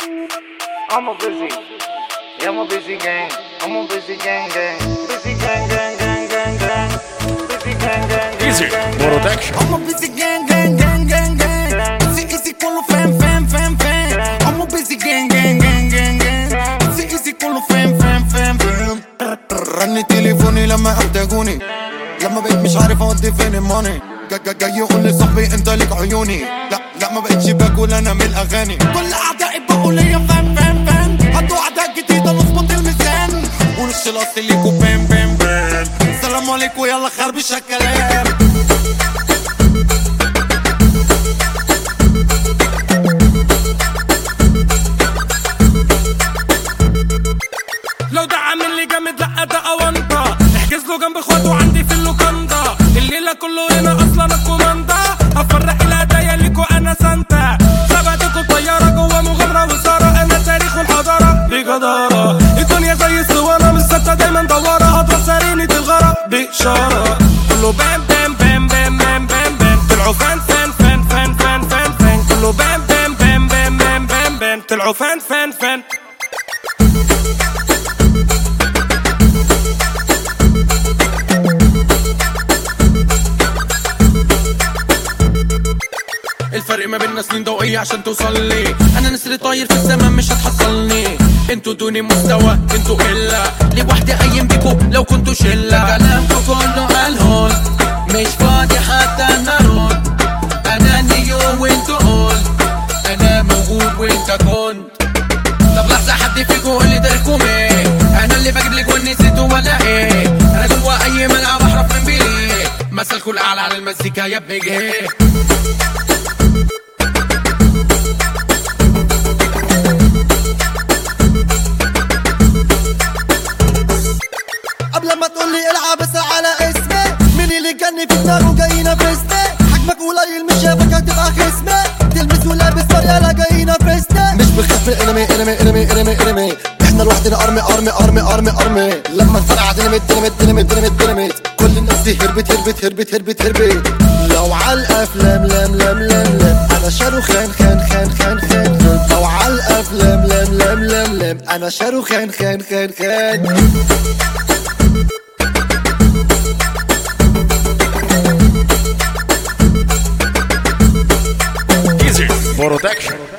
I'm a busy. Yeah, I'm a busy gang. I'm a busy gang gang. Busy gang gang gang gang gang. Busy gang gang gang. Easy gang, gang. Production I'm a busy gang, gang, gang, gang, gang. Easy, easy, كله فاهم فاهم فاهم فاهم. I'm a busy gang, gang, gang, gang, gang. Easy, easy, كله فاهم فاهم فاهم فاهم. رن تليفوني لما احتاجوني لما بقيت مش عارف اودي فين الماني جا- جا- جاي يقول لي صاحبي انت ليك عيوني لا لا ما بقتش باكل انا من الاغاني كل اعدائي بقوا ليا فاهم فاهم فاهم هاتوا اعداء جديده نظبط الميزان ونص الاصل ليكوا بام بام بام السلام عليكم يلا خربش الكلام لو ده عامل لي جامد لا ده اونطه احجز له جنب اخواته عندي في اللوكاندا الليله كله هنا اصلا الكوماندا افرق الهدايا ليكوا انا سانتا ثبتكوا طياره جوه مغامره وساره انا تاريخ والحضاره بجداره الدنيا زي الصوانه مش ثابته دايما دواره هضرب سرينه الغرق باشاره كله بام بام بام بام بام بام بام طلعوا فان فان فان فان فان فان فان كله بام بام بام بام بام بام بام طلعوا فان فان فان الفرق ما بيننا سنين ضوئية عشان توصل لي انا نسر طاير في السما مش هتحصلني انتوا دوني مستوى انتوا قلة لوحدي قايم بيكو لو كنتوا شلة كلامكوا كله قالهون مش فاضي حتى انا ارد انا نيو وانتوا اول انا موجود وانت كنت طب لحظة حد فيكو قول لي تاريخكم ايه انا اللي بجيب لك ونسيتوا ولا ايه انا جوا اي ملعب احرف من بيه مثلكوا الاعلى على المزيكا يا ابني جه قبل ما تقول لي العب اسال على اسمي مين اللي جني في دماغه جاي ينافسني حجمك قليل مش شايفك هتبقى خصمي تلبس ولابس مريالة جاي ينافسني مش بنخاف من انمي انمي انمي انمي انمي احنا لوحدنا ارمي ارمي ارمي ارمي ارمي لما الفرقة ديناميت ديناميت ديناميت ديناميت ديناميت كل الناس دي هربت هربت هربت هربت هربت لو على الافلام لم لم لم لم انا شاروخان خان خان خان خان خان لو على الافلام لم لم لم لم انا شاروخان خان خان خان Easy Production